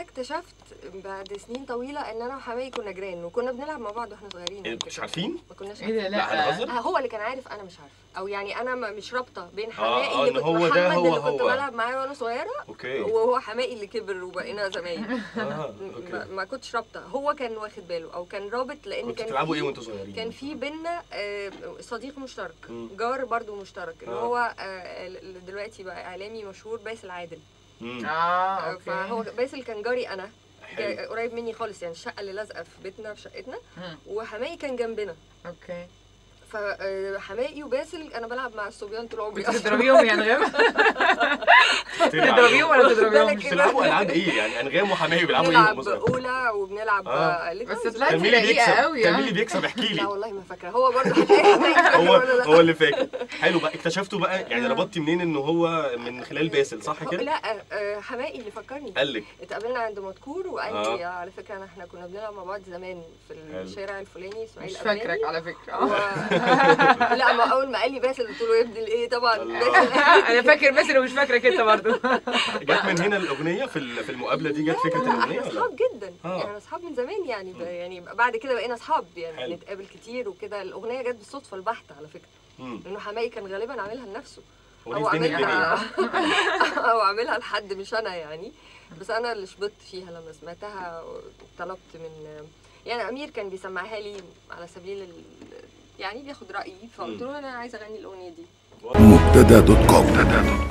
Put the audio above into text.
اكتشفت بعد سنين طويله ان انا وحماقي كنا جيران وكنا بنلعب مع بعض واحنا صغيرين إيه، كنتش عارفين؟ ما كناش ايه ده عارفين. لا لا هنهزر آه، هو اللي كان عارف انا مش عارفه او يعني انا ما- مش رابطه بين آه، حماقي آه، اللي إن كنت هو ده محمد هو اللي كنت هو. بلعب معاه وانا صغيره اوكي وهو حماقي اللي كبر وبقينا زمايل اه ما, اوكي ما كنتش رابطه هو كان واخد باله او كان رابط لان كنتوا كان بتلعبوا في- ايه وانتوا صغيرين؟ كان في بينا آه، صديق مشترك مم. جار برضو مشترك اللي آه. هو آه، اللي دلوقتي بقى اعلامي مشهور باسل عادل مم. اه آه، اوكي فهو باسل كان جاري انا حلو جا- قريب مني خالص يعني الشقه اللي لازقه في بيتنا في شقتنا مم. وحماقي كان جنبنا اوكي فحماقي وباسل انا بلعب مع الصبيان طول عمري كنت بتضربيهم يا انغام تضربيهم ولا تضربيهم بالك بتلعبوا العاب ايه يعني انغام وحماية بيلعبوا ايه بنلعب وهم صغيرين؟ اولى وبنلعب آه. آه. الاتنين بس بس طلعت كان مين اللي رقيقة بيكسب؟ قوي كان مين يعني. اللي بيكسب احكي لا لي والله ما فاكره هو برضه هتلاقي هو ولا لا. هو اللي فاكر حلو بقى اكتشفتوا بقى يعني ربطتي منين ان هو من خلال باسل صح هو- كده؟ لا آه، حماقي اللي فكرني قال لك اتقابلنا عند مدكور وقال آه. لي على فكره أنا- احنا كنا بنلعب مع بعض زمان في حلو. الشارع الفلاني اسماعيل مش قباني. فاكرك على فكره و... لا ما اول ما قال لي باسل قلت له يا ابني الايه طبعا الله. باسل انا فاكر بس ومش فاكرك انت برضه جت من هنا الاغنيه في ال- في المقابله دي جت فكره لا، الاغنيه احنا ولا؟ اصحاب جدا آه. يعني اصحاب من زمان يعني ب... يعني بعد كده بقينا اصحاب يعني حلو. نتقابل كتير وكده الاغنيه جت بالصدفه البحته على فكره مم. لانه حماقي كان غالبا عاملها لنفسه أغنية او دنيا عاملها الدنيا. او عاملها لحد مش انا يعني بس انا اللي شبطت فيها لما سمعتها طلبت من يعني امير كان بيسمعها لي على سبيل ال... يعني بياخد رايي فقلت له انا عايزه اغني الاغنيه دي مبتدا دوت كوم